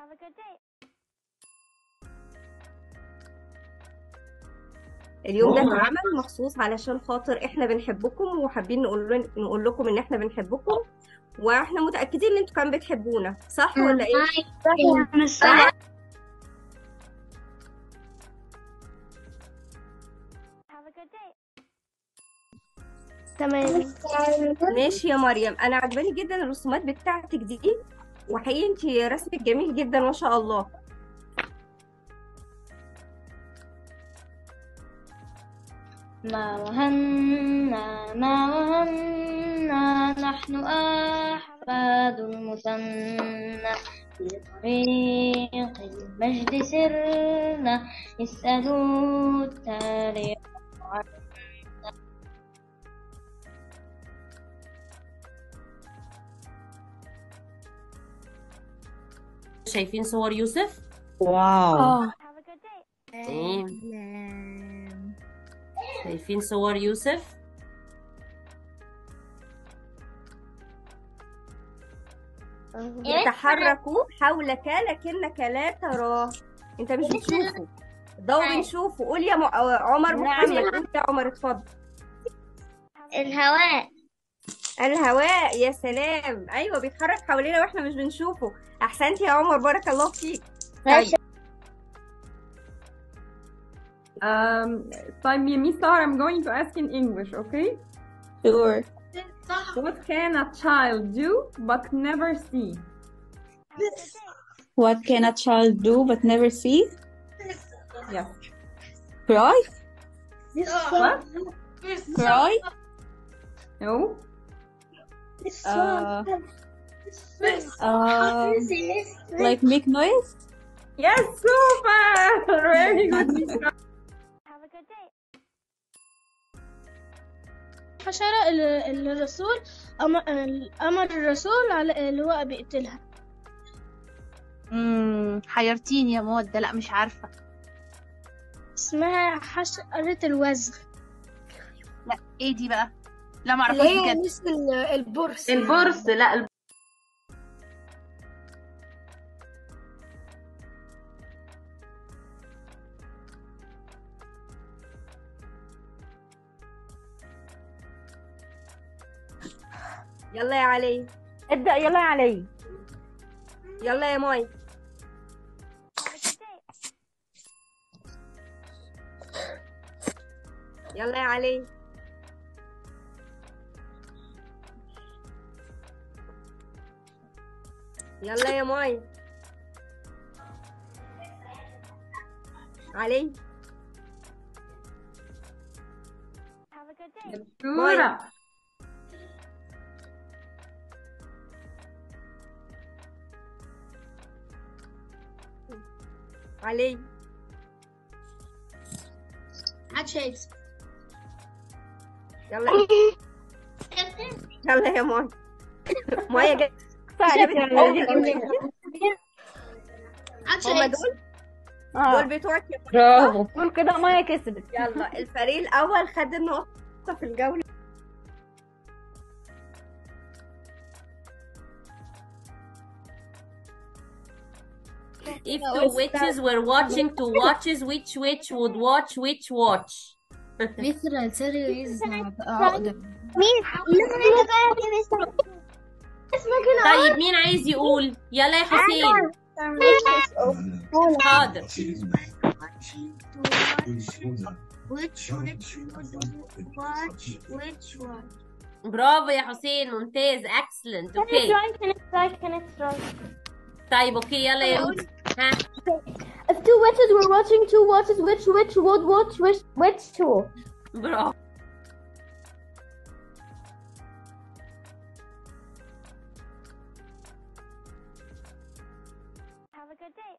Have a good day. اليوم ده اتعمل مخصوص علشان خاطر احنا بنحبكم وحابين نقول نقول لكم ان احنا بنحبكم واحنا متأكدين ان انتوا كمان بتحبونا صح ولا ايه؟ صح Have a good day. تمام ماشي يا مريم انا عجباني جدا الرسومات بتاعتك دي وحقيقي انت رسمك جميل جدا ما شاء الله ما وهنا ما وهنا نحن أحفاد المثنى في طريق المجد سرنا اسألوا التاريخ عنا شايفين صور يوسف واو Have a good day. تمام شايفين صور يوسف يتحركوا حولك لكنك لا تراه انت مش بتشوفه ده بنشوفه قول يا م... عمر محمد قول يا عمر اتفضل الهواء الهواء يا سلام ايوه بيتحرك حوالينا واحنا مش بنشوفه احسنت يا عمر بارك الله فيك طيب Um, طيب يا ميس سارة I'm going to ask in English, okay? sure What can a child do but never see? what can a child do but never see Yes. cry What? cry No? uh, uh, like make noise Yes, super! Very good. Miss Sarah. Have a good day. حشرة ال- ال- الرسول أم- أمر الرسول على اللي هو بيقتلها امم حيرتيني يا مودة لا مش عارفة اسمها حشرة الوزغ لا ايه دي بقى لا معرفهاش بجد مثل البرص البرص لا الب... يلا يا علي ابدأ يلا يا علي يلا يا ماي يلا يا علي يلا يا ماي علي Have a good day. دكتورة علي عشايس يلا يلا يا ماي مايا جت هما دول دول بتوعك يا برافو قول كده مايا كسبت يلا الفريق الأول خد النقطة في الجولة If two witches were watching two watches, which witch would watch which watch? مثل السيريز عقدة طيب مين عايز يقول؟ يلا يا حسين حاضر which which watch which one برافو يا حسين ممتاز اكسلنت اوكي Can it try? Can it try? طيب اوكي يلا يا رودي ها If two witches were watching two watches, which witch would watch which which two? برافو Have a good day.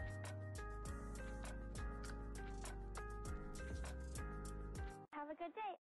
Have a good day.